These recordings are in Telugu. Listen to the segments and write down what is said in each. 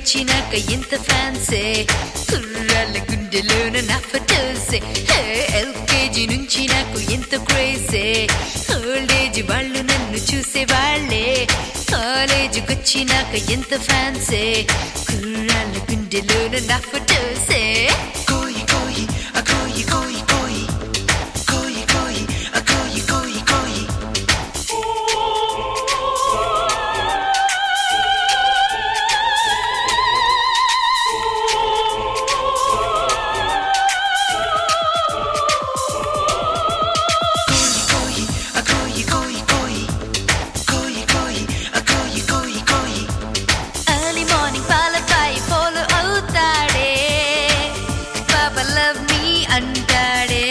కాలేజీకొచ్చినాక ఎంత ఫ్యాన్సే కుర్రాళ్ళ గుండెలోన నా ఫోటోసే ఎల్కేజీ నుంచి నాకు ఎంత క్రేజే ఓల్డేజ్ వాళ్ళు నన్ను చూసే వాళ్ళే కాలేజీకొచ్చినాక ఎంత ఫ్యాన్సే కుర్రాళ్ళ గుండెలోన నా ఫోటోసే కోయి కోయి ఆ కోయి కోయి కోయి కోయి కోయి ఆ కోయి కోయి కోయి కోయి కోయి ఆ కోయి కోయి కోయి కోయి కోయి ఆ కోయి కోయి కోయి ఎర్లీ మార్నింగ్ పాలపై ఫాలో అవుతాడే పాప లవ్ మీ అంటాడే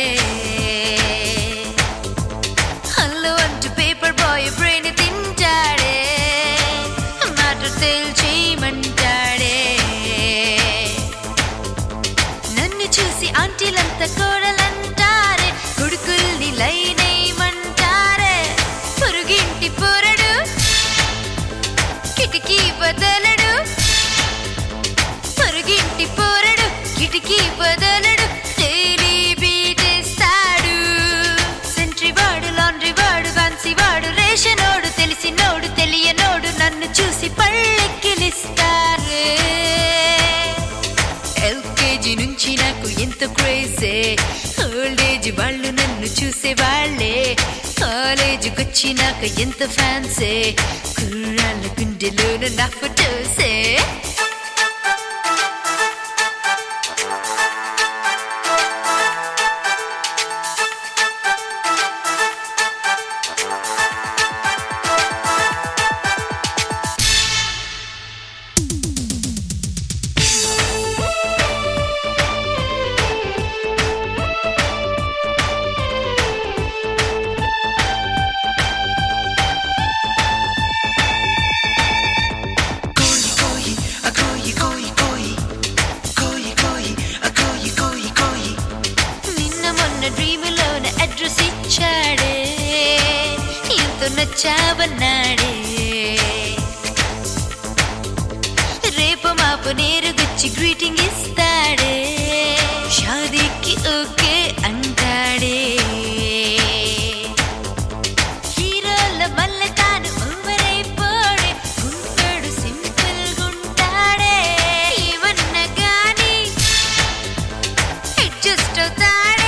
హలో అంటూ పేపర్ బాయ్ బ్రెయిన్ తింటాడే మాట తేల్చేయమంటాడే నన్ను చూసి ఆంటీలంతా కోడలంటారే కొడుకుల్ని లైనేయమంటారే పొరుగింటి పొరడు కిటికీ బదలడు పొరుగింటి పోరడు కిటికీ బదలడు డైలీ బీటేస్తాడు సెంట్రీ వాడు లాండ్రీ వాడు ఫ్యాన్సీ వాడు రేషనోడు తెలిసినోడు తెలియనోడు నన్ను చూసి పళ్ళెక్కిలిస్తారే ఎల్కేజీ నుంచి నాకు ఎంత క్రేజే ఓల్డేజ్ వాళ్ళు నన్ను చూసే వాళ్ళే కాలేజీకొచ్చినాక ఎంత ఫ్యాన్సే కుర్రాళ్ళ గుండెలోన నా ఫోటోసే కోయి కోయి ఆ కోయి కోయి కోయి కోయి కోయి ఆ కోయి కోయి కోయి నిన్న మొన్న డ్రీములోన అడ్రస్ ఇచ్చాడే ఎంతో నచ్చావన్నాడే రేపు మాపు నేరుగొచ్చి గ్రీటింగ్ ఇస్తాడే షాదీకి ఓకే అంటాడే హీరోల మల్ల తాను ఓవరైపోడే గుంటాడు సింపుల్ గుంటాడే ఏమన్నా గాని అడ్జస్ట్ అవుతాడే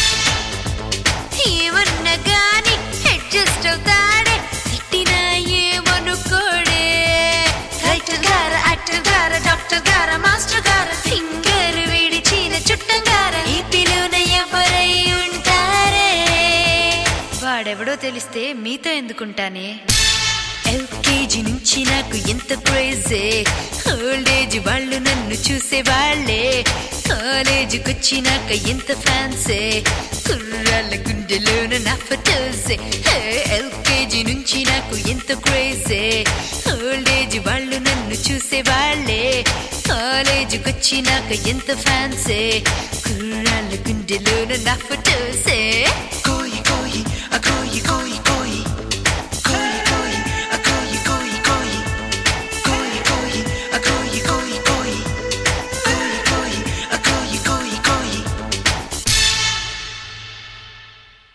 ఏమన్నా గాని అడ్జస్ట్ అవుతాడే తిట్టినా ఏమనుకోడే రైటర్ గార యాక్టర్ గార డాక్టర్ గార మాస్టర్ గార ఫింగర్ విడిచిన చుట్టం గార ఈ పిలున ఎవరై ఉంటారే వాడెవడో తెలిస్తే మీతో ఎందుకుంటానే ఎల్కేజీ నుంచి నాకు ఎంత క్రేజే ఓల్డేజ్ వాళ్ళు నన్ను చూసే వాళ్ళే కాలేజీకొచ్చినాక ఎంత ఫ్యాన్సే కుర్రాళ్ళ గుండెలోన నా ఫోటోసే ఎల్కేజీ నుంచి నాకు ఎంత క్రేజే ఓల్డేజ్ వాళ్ళు నన్ను చూసే వాళ్ళే కాలేజీకొచ్చినాక ఎంత ఫ్యాన్సే కుర్రాళ్ళ గుండెలోన నా ఫోటోసే కోయి కోయి ఆ కోయి